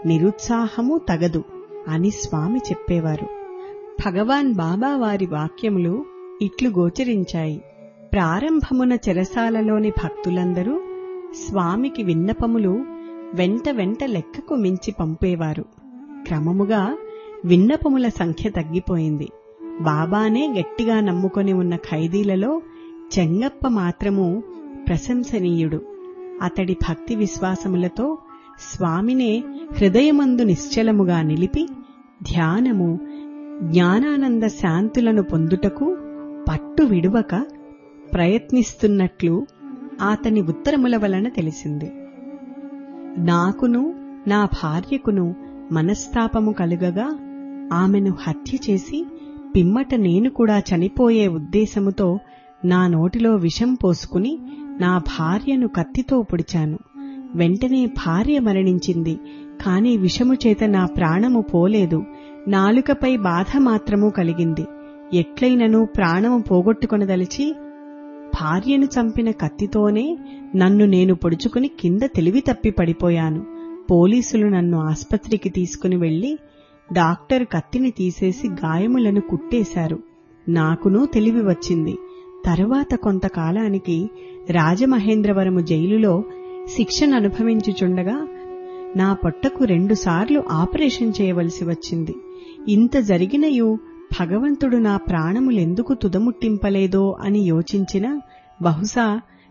నిరుత్సాహము తగదు అని స్వామి చెప్పేవారు భగవాన్ బాబా వారి వాక్యములు ఇట్లు గోచరించాయి ప్రారంభమున చెరసాలలోని భక్తులందరూ స్వామికి విన్నపములు వెంట వెంట లెక్కకు మించి పంపేవారు క్రమముగా విన్నపముల సంఖ్య తగ్గిపోయింది బాబానే గట్టిగా నమ్ముకొని ఉన్న ఖైదీలలో చెంగప్ప మాత్రము ప్రశంసనీయుడు అతడి భక్తి విశ్వాసములతో స్వామినే హృదయమందు నిశ్చలముగా నిలిపి ధ్యానము జ్ఞానానంద శాంతులను పొందుటకు పట్టు విడువక ప్రయత్నిస్తున్నట్లు అతని ఉత్తరముల వలన తెలిసింది నాకును నా భార్యకును మనస్తాపము కలుగగా ఆమెను హత్య చేసి పిమ్మట నేను కూడా చనిపోయే ఉద్దేశముతో నా నోటిలో విషం పోసుకుని నా భార్యను కత్తితో పొడిచాను వెంటనే భార్య మరణించింది కాని విషము చేత నా ప్రాణము పోలేదు నాలుకపై బాధ మాత్రము కలిగింది ఎట్లయినను ప్రాణము పోగొట్టుకొనదలిచి భార్యను చంపిన కత్తితోనే నన్ను నేను పొడుచుకుని కింద తెలివి తప్పి పడిపోయాను పోలీసులు నన్ను ఆస్పత్రికి తీసుకుని వెళ్లి డాక్టర్ కత్తిని తీసేసి గాయములను కుట్టేశారు నాకునూ తెలివి వచ్చింది తరువాత కొంతకాలానికి రాజమహేంద్రవరము జైలులో శిక్షణ అనుభవించుచుండగా నా పొట్టకు రెండుసార్లు ఆపరేషన్ చేయవలసి వచ్చింది ఇంత జరిగినయు భగవంతుడు నా ప్రాణములెందుకు తుదముట్టింపలేదో అని యోచించిన బహుశా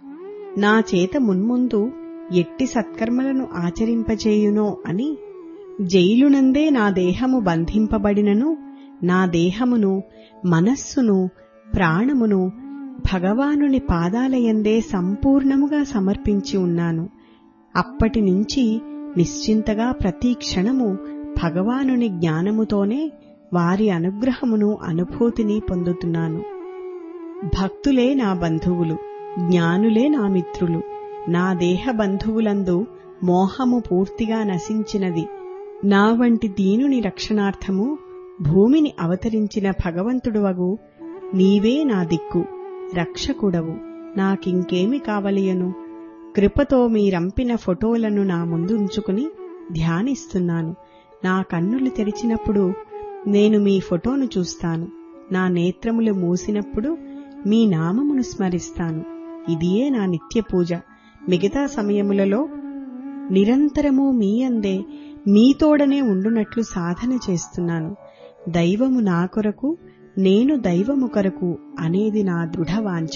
నా చేత మున్ముందు ఎట్టి సత్కర్మలను ఆచరింపచేయునో అని జైలునందే నా దేహము బంధింపబడినను నా దేహమును మనస్సును ప్రాణమును భగవానుని పాదాలయందే సంపూర్ణముగా సమర్పించి ఉన్నాను అప్పటి నుంచి నిశ్చింతగా ప్రతి క్షణము భగవానుని జ్ఞానముతోనే వారి అనుగ్రహమును అనుభూతిని పొందుతున్నాను భక్తులే నా బంధువులు జ్ఞానులే నా మిత్రులు నా దేహ బంధువులందు మోహము పూర్తిగా నశించినది నా వంటి దీనుని రక్షణార్థము భూమిని అవతరించిన భగవంతుడువగు నీవే నా దిక్కు రక్షకుడవు నాకింకేమి కావలియను కృపతో మీరంపిన ఫోటోలను నా ముందు ఉంచుకుని ధ్యానిస్తున్నాను నా కన్నులు తెరిచినప్పుడు నేను మీ ఫోటోను చూస్తాను నా నేత్రములు మూసినప్పుడు మీ నామమును స్మరిస్తాను ఇదియే నా నిత్య పూజ మిగతా సమయములలో నిరంతరము మీ అందే మీతోడనే ఉండునట్లు సాధన చేస్తున్నాను దైవము నా కొరకు నేను దైవము కొరకు అనేది నా దృఢవాంఛ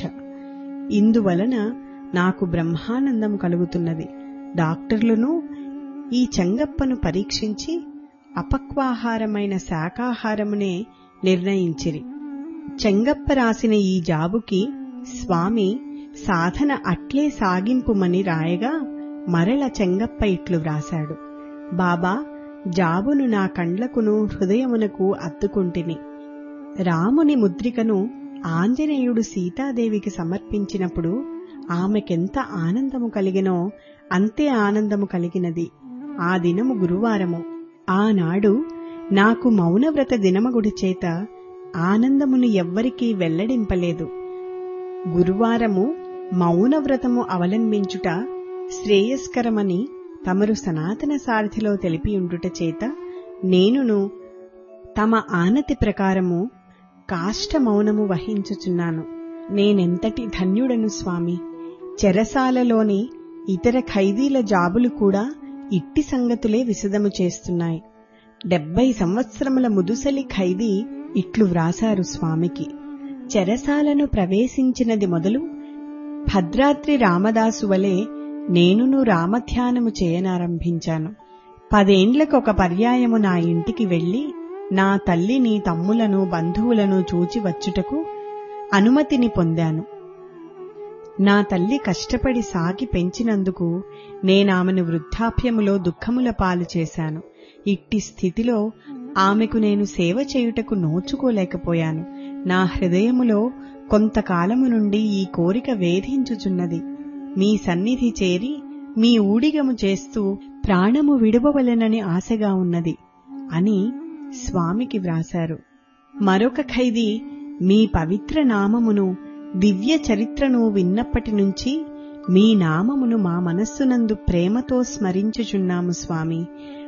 ఇందువలన నాకు బ్రహ్మానందం కలుగుతున్నది డాక్టర్లును ఈ చెంగప్పను పరీక్షించి అపక్వాహారమైన శాకాహారమునే నిర్ణయించిరి చెంగప్ప రాసిన ఈ జాబుకి స్వామి సాధన అట్లే సాగింపుమని రాయగా మరల చెంగప్ప ఇట్లు వ్రాశాడు బాబా జాబును నా కండ్లకును హృదయమునకు అత్తుకుంటిని రాముని ముద్రికను ఆంజనేయుడు సీతాదేవికి సమర్పించినప్పుడు ఆమెకెంత ఆనందము కలిగినో అంతే ఆనందము కలిగినది ఆ దినము గురువారము ఆనాడు నాకు మౌనవ్రత దినమగుడి చేత ఆనందమును ఎవ్వరికీ వెల్లడింపలేదు గురువారము మౌనవ్రతము అవలంబించుట శ్రేయస్కరమని తమరు సనాతన సారథిలో తెలిపియుండుట చేత నేనును తమ ఆనతి ప్రకారము కాష్ట మౌనము వహించుచున్నాను నేనెంతటి ధన్యుడను స్వామి చెరసాలలోని ఇతర ఖైదీల జాబులు కూడా ఇట్టి సంగతులే విశదము చేస్తున్నాయి డెబ్బై సంవత్సరముల ముదుసలి ఖైదీ ఇట్లు వ్రాసారు స్వామికి చెరసాలను ప్రవేశించినది మొదలు భద్రాద్రి రామదాసు వలె నేనును రామధ్యానము చేయనారంభించాను పదేండ్లకొక పర్యాయము నా ఇంటికి వెళ్లి నా తల్లిని తమ్ములను బంధువులను చూచి వచ్చుటకు అనుమతిని పొందాను నా తల్లి కష్టపడి సాగి పెంచినందుకు నేనామెను వృద్ధాప్యములో దుఃఖముల పాలు చేశాను ఇట్టి స్థితిలో ఆమెకు నేను సేవ చేయుటకు నోచుకోలేకపోయాను నా హృదయములో కొంతకాలము నుండి ఈ కోరిక వేధించుచున్నది మీ సన్నిధి చేరి మీ ఊడిగము చేస్తూ ప్రాణము విడువవలెనని ఆశగా ఉన్నది అని స్వామికి వ్రాశారు మరొక ఖైదీ మీ పవిత్ర నామమును దివ్య చరిత్రను విన్నప్పటి నుంచి మీ నామమును మా మనస్సునందు ప్రేమతో స్మరించుచున్నాము స్వామి